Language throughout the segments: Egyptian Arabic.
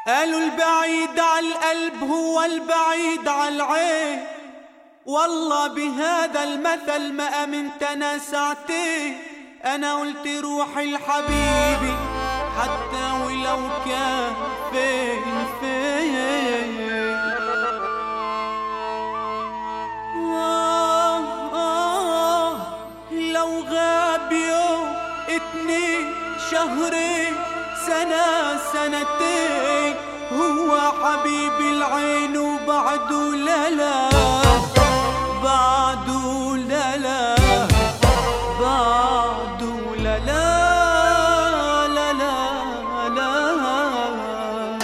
قالوا البعيد على القلب هو البعيد على العين والله بهذا المثل ما امنت انا ساعتين انا قلت روحي لحبيبي حتى ولو كان فين فين آه آه لو غاب يوم اتنين شهرين سنة سنتين هو حبيبي العين وبعده لا لا بعده لا لا بعده لا لا لا لا لا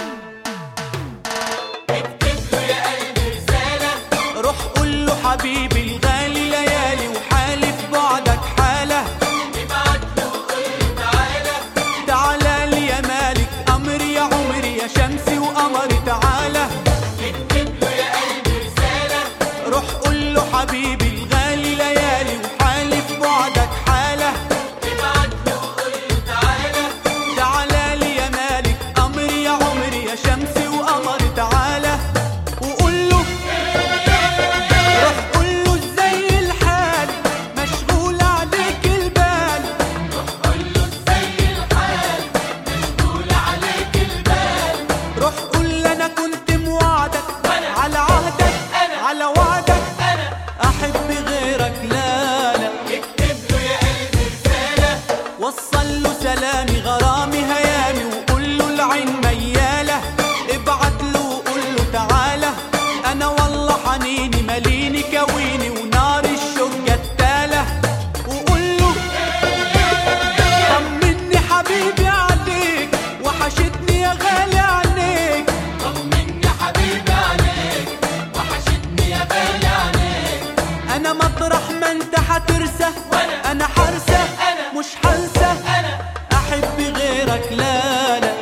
روح قول له حبيبي الغالي ليالي وحالي في بعدك حالة تعالى لي يا مالك أمري يا عمري يا شمسي وقمري تعالى روح قول له حبيبي الغالي ليالي وحالي في بعدك حالة تعالى لي يا مالك أمري يا عمري يا شمسي وقمري تعالى وقول له روح قول له ازاي الحال مشغول عليك البال روح قول له انا كنت موعدك على عهدك على وعدك احب غيرك لا لا وصل له سلامي غرامي هيامي وقول له العين ميالة ابعت له وقول له تعالى انا والله حنيني ماليني كويني ونار الشوق جتالة وقول له طمني حبيبي عليك وحشتني يا غالي عليك انا مطرح ما انت حترسى انا حرسى مش حنسى احب غيرك لا لا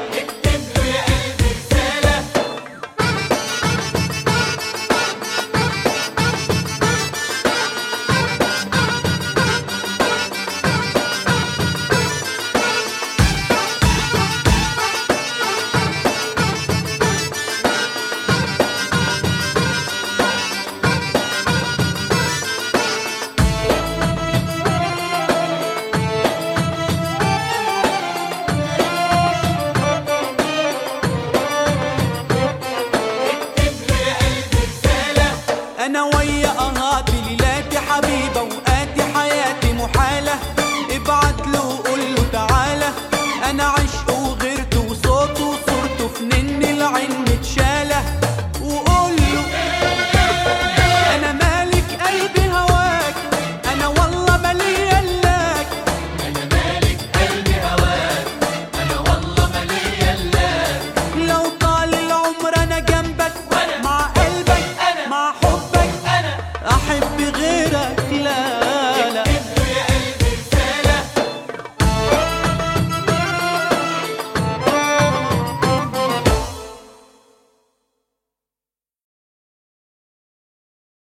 انا ويا اهاتي ليلاتي حبيبه وقاتي حياتي محاله ابعت له وقول له تعالى انا عشقه وغيرته وصوته وصورته في نن العين متشاله